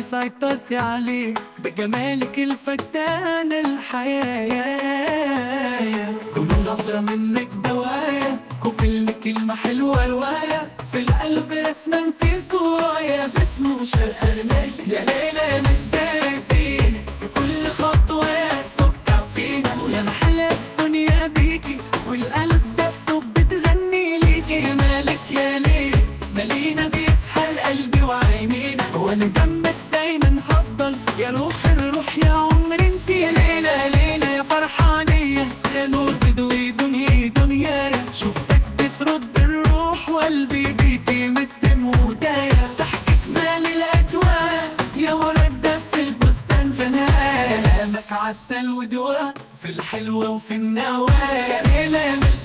سيطرتي عليه بجمالك الفتان الحياة كل نظرة منك دوايا وكل كلمة حلوة رواية في القلب رسمة انتي صوايا باسمه شرق رمال يا ليلى يا مسازين في كل خطوة يا سكر فينا ويا محلى الدنيا بيكي والقلب دبته بتغني ليكي جمالك يا ليل مالينا بيسحر قلبي وعينينا وانا جنبك دايما هفضل يا روح الروح يا عمر انت يا ليلى ليلى يا فرحانية يا نور تدوي دنيا دنيا شفتك بترد الروح وقلبي بيكي متم ودايا تحكي مال الاجواء يا وردة في البستان غناء كلامك عسل ودواء في الحلوة وفي النوايا يا ليلى يا